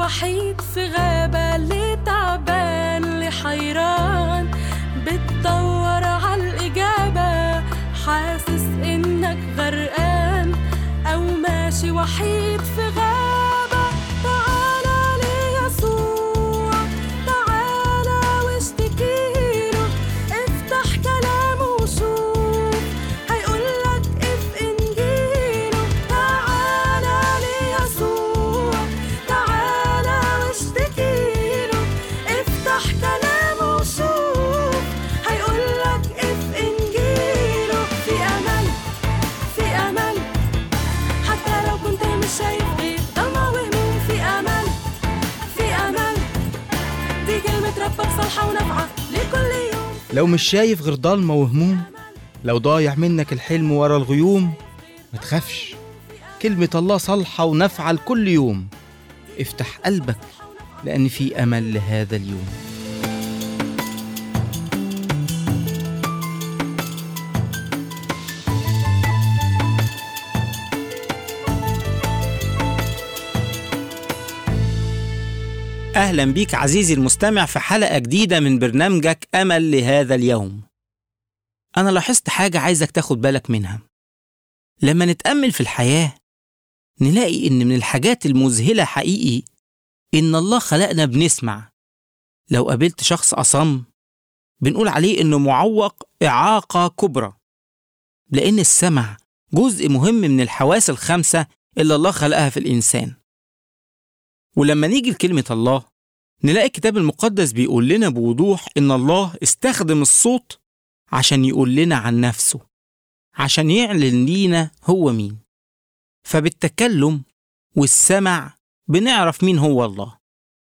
وحيد في غابة اللي تعبان اللي حيران بتدور عالإجابة حاسس إنك غرقان أو ماشي وحيد في غابة تعالى ليسوع تعالى واشتكيله افتح كلامه وشوف هيقولك اف انجيله تعالى ليسوع تعالى واشتكيله افتح كلامه وشوف هيقولك اف انجيله في امل في امل حتى لو كنت مش شايف غير ضلمة وهموم في امل في امل دي كلمة ربك صالحة ونافعة لكل يوم لو مش شايف غير ضلمة وهموم لو ضايع منك الحلم ورا الغيوم ما تخافش كلمة الله صالحة ونافعة لكل يوم افتح قلبك لأن في أمل لهذا اليوم أهلا بيك عزيزي المستمع في حلقة جديدة من برنامجك أمل لهذا اليوم. أنا لاحظت حاجة عايزك تاخد بالك منها. لما نتأمل في الحياة نلاقي إن من الحاجات المذهلة حقيقي إن الله خلقنا بنسمع. لو قابلت شخص أصم بنقول عليه إنه معوق إعاقة كبرى. لأن السمع جزء مهم من الحواس الخمسة اللي الله خلقها في الإنسان. ولما نيجي لكلمة الله نلاقي الكتاب المقدس بيقول لنا بوضوح إن الله استخدم الصوت عشان يقول لنا عن نفسه عشان يعلن لينا هو مين فبالتكلم والسمع بنعرف مين هو الله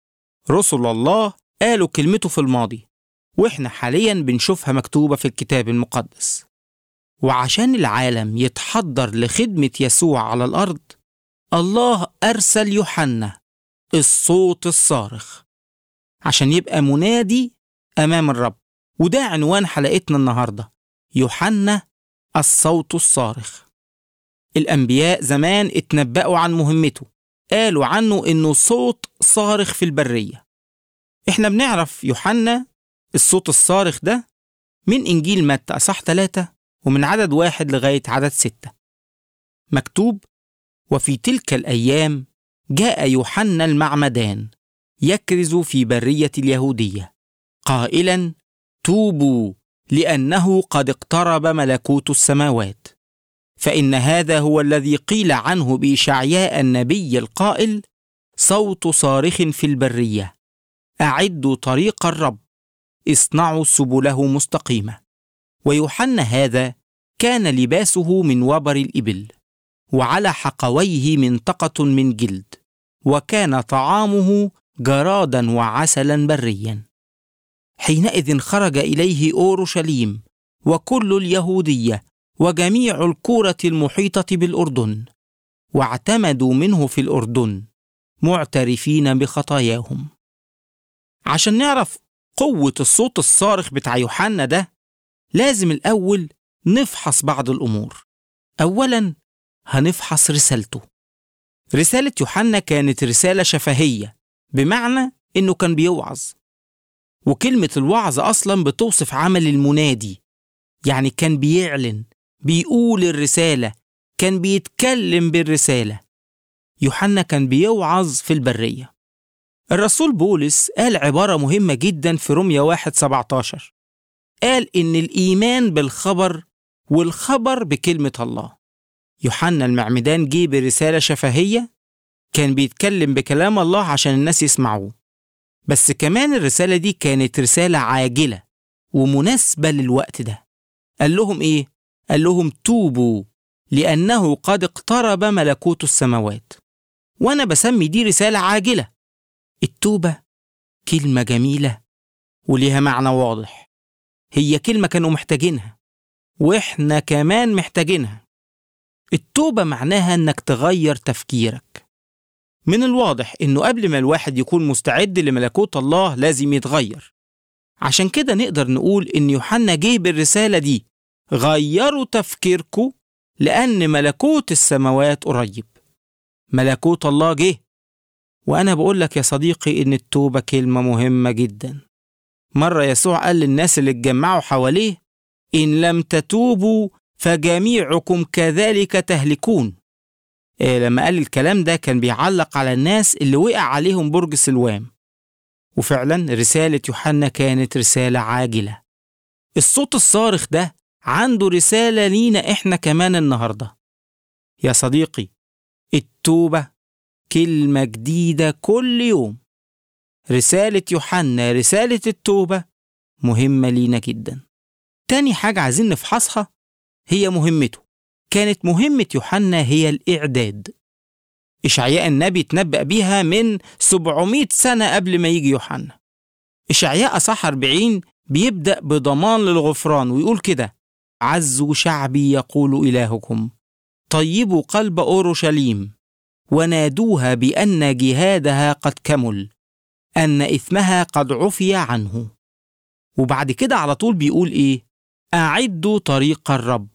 رسل الله قالوا كلمته في الماضي واحنا حاليا بنشوفها مكتوبة في الكتاب المقدس وعشان العالم يتحضر لخدمة يسوع على الأرض الله أرسل يوحنا الصوت الصارخ عشان يبقى منادي أمام الرب وده عنوان حلقتنا النهاردة يوحنا الصوت الصارخ الأنبياء زمان اتنبأوا عن مهمته قالوا عنه إنه صوت صارخ في البرية إحنا بنعرف يوحنا الصوت الصارخ ده من إنجيل متى أصح ثلاثة ومن عدد واحد لغاية عدد ستة مكتوب وفي تلك الأيام جاء يوحنا المعمدان يكرز في برية اليهودية قائلا توبوا لأنه قد اقترب ملكوت السماوات فإن هذا هو الذي قيل عنه بإشعياء النبي القائل صوت صارخ في البرية أعدوا طريق الرب اصنعوا سبله مستقيمة ويوحنا هذا كان لباسه من وبر الإبل وعلى حقويه منطقة من جلد وكان طعامه جرادا وعسلا بريا حينئذ خرج إليه أورشليم وكل اليهودية وجميع الكورة المحيطة بالأردن واعتمدوا منه في الأردن معترفين بخطاياهم عشان نعرف قوة الصوت الصارخ بتاع يوحنا ده لازم الأول نفحص بعض الأمور أولا هنفحص رسالته رسالة يوحنا كانت رسالة شفهية بمعنى إنه كان بيوعظ وكلمة الوعظ أصلا بتوصف عمل المنادي يعني كان بيعلن بيقول الرسالة كان بيتكلم بالرسالة يوحنا كان بيوعظ في البرية الرسول بولس قال عبارة مهمة جدا في رمية واحد 17 قال إن الإيمان بالخبر والخبر بكلمة الله يوحنا المعمدان جه برسالة شفهية كان بيتكلم بكلام الله عشان الناس يسمعوه بس كمان الرسالة دي كانت رسالة عاجلة ومناسبة للوقت ده قال لهم إيه؟ قال لهم توبوا لأنه قد اقترب ملكوت السماوات وأنا بسمي دي رسالة عاجلة التوبة كلمة جميلة وليها معنى واضح هي كلمة كانوا محتاجينها وإحنا كمان محتاجينها التوبة معناها إنك تغير تفكيرك من الواضح إنه قبل ما الواحد يكون مستعد لملكوت الله لازم يتغير عشان كده نقدر نقول إن يوحنا جه بالرسالة دي غيروا تفكيركم لأن ملكوت السماوات قريب ملكوت الله جه وأنا بقول لك يا صديقي إن التوبة كلمة مهمة جدا مرة يسوع قال للناس اللي اتجمعوا حواليه إن لم تتوبوا فجميعكم كذلك تهلكون إيه لما قال الكلام ده كان بيعلق على الناس اللي وقع عليهم برج سلوام وفعلا رسالة يوحنا كانت رسالة عاجلة الصوت الصارخ ده عنده رسالة لينا إحنا كمان النهاردة يا صديقي التوبة كلمة جديدة كل يوم رسالة يوحنا رسالة التوبة مهمة لينا جدا تاني حاجة عايزين نفحصها هي مهمته كانت مهمة يوحنا هي الإعداد إشعياء النبي تنبأ بيها من 700 سنة قبل ما يجي يوحنا إشعياء أصح 40 بيبدأ بضمان للغفران ويقول كده عزوا شعبي يقول إلهكم طيبوا قلب أورشليم ونادوها بأن جهادها قد كمل أن إثمها قد عفي عنه وبعد كده على طول بيقول إيه أعدوا طريق الرب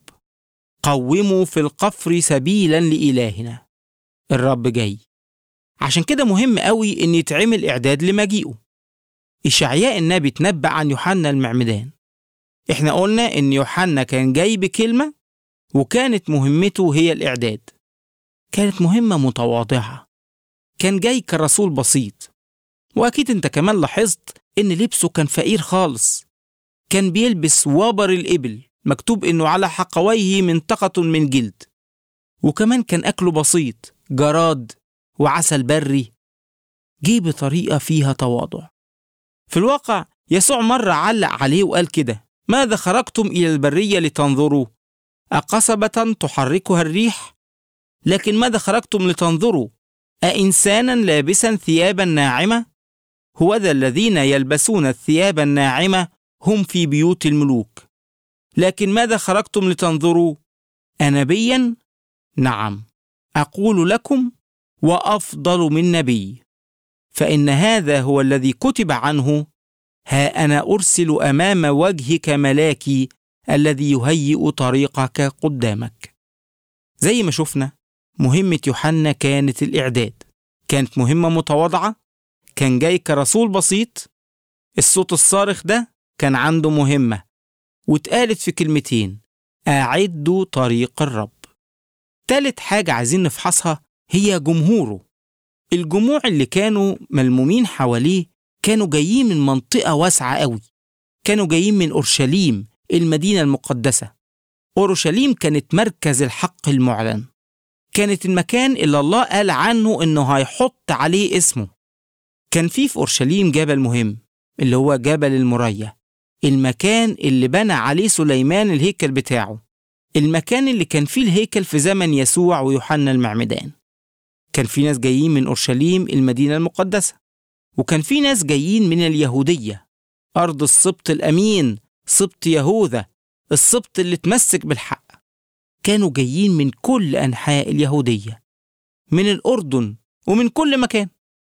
قوموا في القفر سبيلا لإلهنا الرب جاي عشان كده مهم قوي إن يتعمل إعداد لمجيئه إشعياء النبي تنبأ عن يوحنا المعمدان إحنا قلنا إن يوحنا كان جاي بكلمة وكانت مهمته هي الإعداد كانت مهمة متواضعة كان جاي كرسول بسيط وأكيد أنت كمان لاحظت إن لبسه كان فقير خالص كان بيلبس وبر الإبل مكتوب إنه على حقويه منطقة من جلد وكمان كان أكله بسيط جراد وعسل بري جه بطريقة فيها تواضع في الواقع يسوع مرة علق عليه وقال كده ماذا خرجتم إلى البرية لتنظروا أقصبة تحركها الريح لكن ماذا خرجتم لتنظروا أإنسانا لابسا ثيابا ناعمة هو ذا الذين يلبسون الثياب الناعمة هم في بيوت الملوك لكن ماذا خرجتم لتنظروا أنبيا نعم أقول لكم وأفضل من نبي فإن هذا هو الذي كتب عنه ها أنا أرسل أمام وجهك ملاكي الذي يهيئ طريقك قدامك زي ما شفنا مهمة يوحنا كانت الإعداد كانت مهمة متواضعة كان جاي كرسول بسيط الصوت الصارخ ده كان عنده مهمة واتقالت في كلمتين أعدوا طريق الرب تالت حاجة عايزين نفحصها هي جمهوره الجموع اللي كانوا ملمومين حواليه كانوا جايين من منطقة واسعة قوي كانوا جايين من أورشليم المدينة المقدسة أورشليم كانت مركز الحق المعلن كانت المكان اللي الله قال عنه إنه هيحط عليه اسمه كان في في أورشليم جبل مهم اللي هو جبل المريا المكان اللي بنى عليه سليمان الهيكل بتاعه المكان اللي كان فيه الهيكل في زمن يسوع ويوحنا المعمدان كان في ناس جايين من أورشليم المدينة المقدسة وكان في ناس جايين من اليهودية أرض السبط الأمين سبط يهوذا السبط اللي تمسك بالحق كانوا جايين من كل أنحاء اليهودية من الأردن ومن كل مكان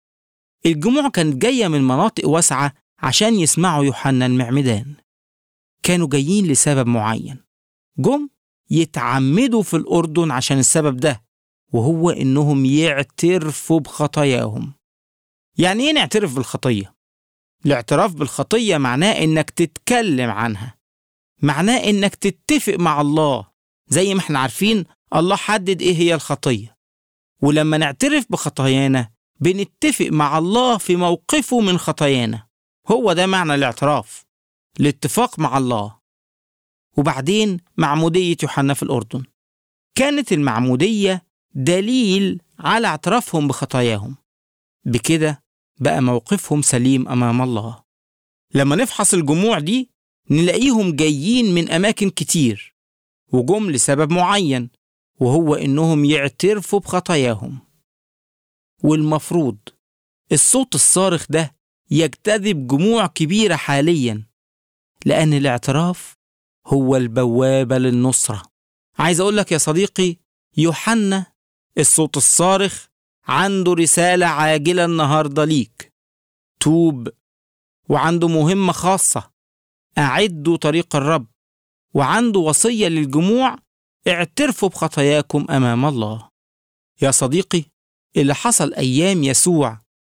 الجموع كانت جاية من مناطق واسعة عشان يسمعوا يوحنا المعمدان كانوا جايين لسبب معين جم يتعمدوا في الأردن عشان السبب ده وهو إنهم يعترفوا بخطاياهم يعني إيه نعترف بالخطية؟ الاعتراف بالخطية معناه إنك تتكلم عنها معناه إنك تتفق مع الله زي ما احنا عارفين الله حدد إيه هي الخطية ولما نعترف بخطايانا بنتفق مع الله في موقفه من خطايانا هو ده معنى الاعتراف الاتفاق مع الله وبعدين معمودية يوحنا في الأردن كانت المعمودية دليل على اعترافهم بخطاياهم بكده بقى موقفهم سليم أمام الله لما نفحص الجموع دي نلاقيهم جايين من أماكن كتير وجم لسبب معين وهو إنهم يعترفوا بخطاياهم والمفروض الصوت الصارخ ده يجتذب جموع كبيرة حاليا لأن الاعتراف هو البوابة للنصرة عايز أقول لك يا صديقي يوحنا الصوت الصارخ عنده رسالة عاجلة النهاردة ليك توب وعنده مهمة خاصة أعدوا طريق الرب وعنده وصية للجموع اعترفوا بخطاياكم أمام الله يا صديقي اللي حصل أيام يسوع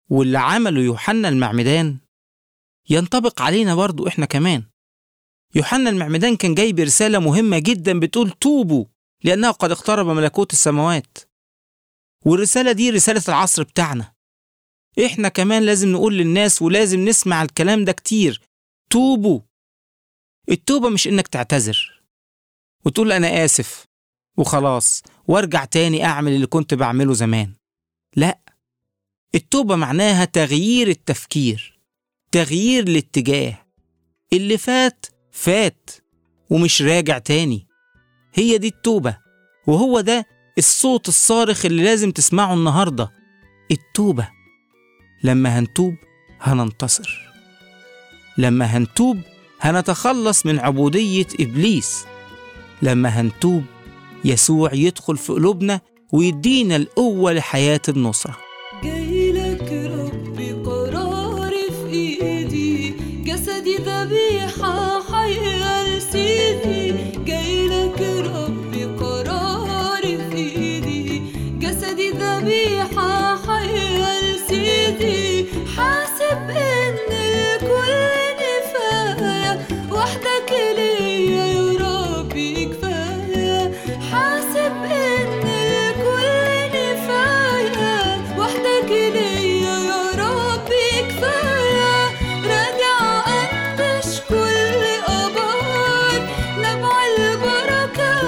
واللي عمله يوحنا المعمدان ينطبق علينا برضو إحنا كمان يوحنا المعمدان كان جايب رسالة مهمة جدا بتقول توبوا لأنه قد اقترب ملكوت السماوات والرسالة دي رسالة العصر بتاعنا إحنا كمان لازم نقول للناس ولازم نسمع الكلام ده كتير توبوا التوبة مش إنك تعتذر وتقول أنا آسف وخلاص وارجع تاني أعمل اللي كنت بعمله زمان لا التوبة معناها تغيير التفكير تغيير الاتجاه اللي فات فات ومش راجع تاني هي دي التوبة وهو ده الصوت الصارخ اللي لازم تسمعه النهاردة التوبة لما هنتوب هننتصر لما هنتوب هنتخلص من عبودية إبليس لما هنتوب يسوع يدخل في قلوبنا ويدينا القوة لحياة النصرة جاي لك ربي قراري في ايدي جسدي ذبيحة حية لسيدي جاي لك ربي قراري في ايدي جسدي ذبيحة حية لسيدي حاسب ان الكل نفاية وحدك ليا يا ربي كفاية حاسب ان الكل نفاية وحدك ليا يا ربي كفاية راجع انبش كل ابار نبع البركة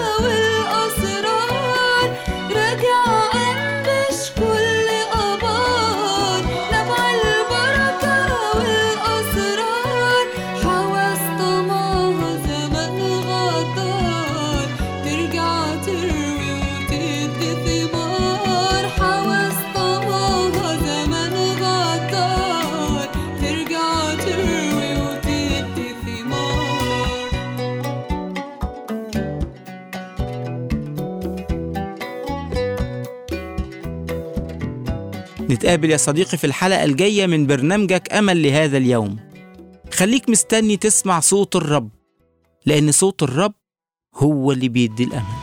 والاسرار راجع انبش كل ابار نبع البركة والاسرار حواس طماها زمن غدار ترجع تروي وتدي ثمار حواس طماها زمن غدار ترجع تروي وتدي ثمار نتقابل يا صديقي في الحلقة الجاية من برنامجك أمل لهذا اليوم خليك مستني تسمع صوت الرب لأن صوت الرب هو اللي بيدي الأمل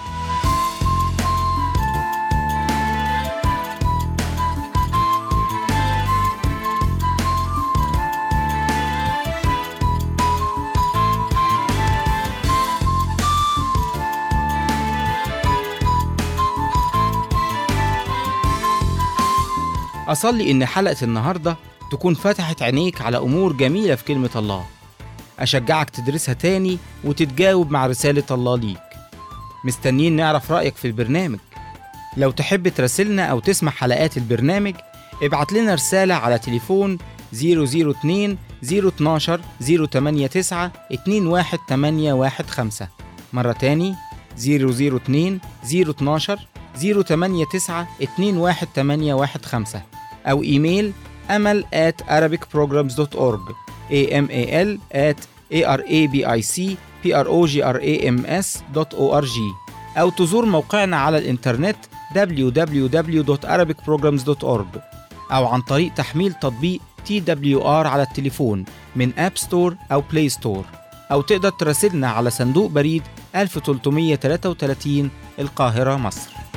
أصلي إن حلقة النهاردة تكون فتحت عينيك على أمور جميلة في كلمة الله أشجعك تدرسها تاني وتتجاوب مع رسالة الله ليك مستنيين نعرف رأيك في البرنامج لو تحب تراسلنا أو تسمع حلقات البرنامج ابعت لنا رسالة على تليفون 002 012 089 21815 مرة تاني 002 012 089 21815 أو إيميل أمل at arabicprograms.org amal at arabicprograms.org أو تزور موقعنا على الإنترنت www.arabicprograms.org أو عن طريق تحميل تطبيق TWR على التليفون من أب ستور أو بلاي ستور أو تقدر تراسلنا على صندوق بريد 1333 القاهرة مصر